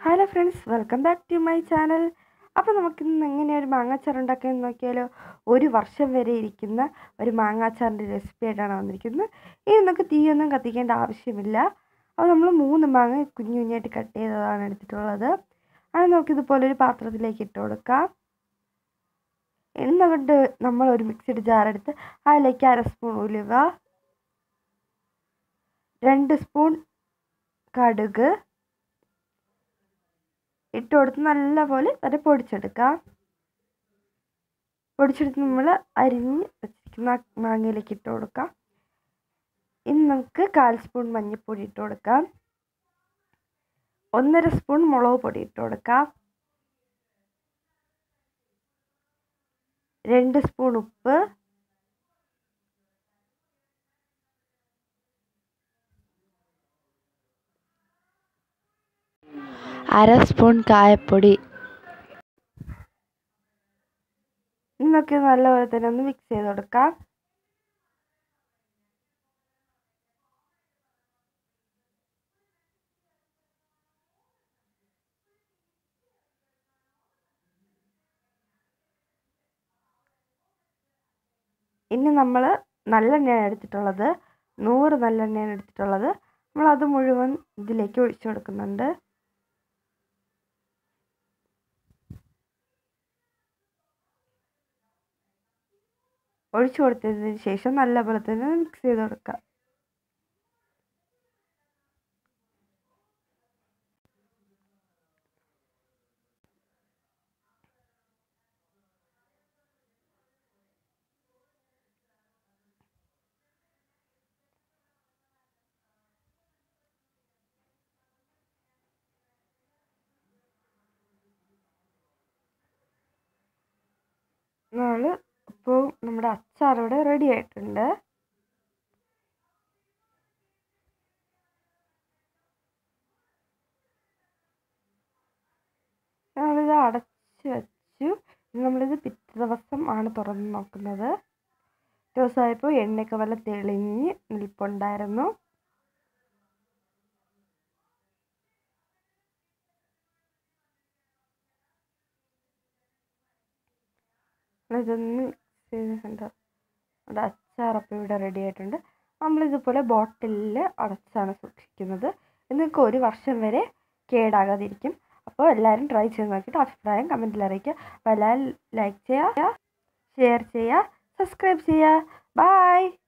hello friends welcome back to my channel അപ്പോൾ നമുക്കിന്ന് എങ്ങനെയാണ് ഒരു മാങ്ങാച്ചാർ ഉണ്ടാക്കിയെന്ന് നോക്കിയാലോ ഒരു വർഷം വരെ ഇരിക്കുന്ന ഒരു മാങ്ങാച്ചാറിൻ്റെ റെസിപ്പി ആയിട്ടാണ് വന്നിരിക്കുന്നത് ഇനി നമുക്ക് തീയൊന്നും കത്തിക്കേണ്ട ആവശ്യമില്ല അപ്പോൾ നമ്മൾ മൂന്ന് മാങ്ങ കുഞ്ഞു കുഞ്ഞായിട്ട് കട്ട് ചെയ്തതാണ് എടുത്തിട്ടുള്ളത് അത് നമുക്കിതുപോലെ ഒരു പാത്രത്തിലേക്ക് ഇട്ട് കൊടുക്കാം എന്നിട്ട് നമ്മൾ ഒരു മിക്സിഡ് ജാർ എടുത്ത് അതിലേക്ക് അര സ്പൂൺ ഉലുവ രണ്ട് സ്പൂൺ കടുക് ഇട്ട് കൊടുത്ത് നല്ലപോലെ അത് പൊടിച്ചെടുക്കാം പൊടിച്ചെടുത്ത് നമ്മൾ അരിഞ്ഞ് വെച്ചിരിക്കുന്ന മാങ്ങയിലേക്ക് ഇട്ട് കൊടുക്കാം ഇനി നമുക്ക് കാൽ സ്പൂൺ മഞ്ഞൾപ്പൊടി ഇട്ട് കൊടുക്കാം ഒന്നര സ്പൂൺ മുളക് പൊടി ഇട്ട് കൊടുക്കാം രണ്ട് സ്പൂൺ ഉപ്പ് അര സ്പൂൺ കായപ്പൊടി ഇന്നൊക്കെ നല്ലപോലെ തന്നെ ഒന്ന് മിക്സ് ചെയ്ത് കൊടുക്കാം ഇനി നമ്മൾ നല്ലെണ്ണയാണ് എടുത്തിട്ടുള്ളത് നൂറ് നല്ലെണ്ണയാണ് എടുത്തിട്ടുള്ളത് നമ്മൾ അത് മുഴുവൻ ഇതിലേക്ക് ഒഴിച്ചു കൊടുക്കുന്നുണ്ട് ഒഴിച്ചു കൊടുത്തതിന് ശേഷം നല്ലപോലെ തന്നെ മിക്സ് ചെയ്ത് കൊടുക്കുക നമ്മൾ ഇപ്പോൾ നമ്മുടെ അച്ചാർ ഇവിടെ റെഡി ആയിട്ടുണ്ട് നമ്മളിത് അടച്ച് വെച്ചു നമ്മളിത് പിറ്റേ ദിവസം ആണ് തുറന്ന് നോക്കുന്നത് ദിവസമായപ്പോൾ എണ്ണയൊക്കെ വല്ല തെളിഞ്ഞ് നിൽപ്പുണ്ടായിരുന്നു ഇതൊന്ന് ചെയ്തിട്ടുണ്ട് നമ്മുടെ അച്ചാറപ്പം ഇവിടെ റെഡി ആയിട്ടുണ്ട് നമ്മളിതുപോലെ ബോട്ടിലിൽ അടച്ചാണ് സൂക്ഷിക്കുന്നത് നിങ്ങൾക്ക് ഒരു വർഷം വരെ കേടാകാതിരിക്കും അപ്പോൾ എല്ലാവരും ട്രൈ ചെയ്ത് നോക്കിയിട്ട് അഭിപ്രായം കമൻറ്റിൽ അറിയിക്കുക അപ്പോൾ എല്ലാവരും ലൈക്ക് ചെയ്യുക ഷെയർ ചെയ്യുക സബ്സ്ക്രൈബ് ചെയ്യുക ബായ്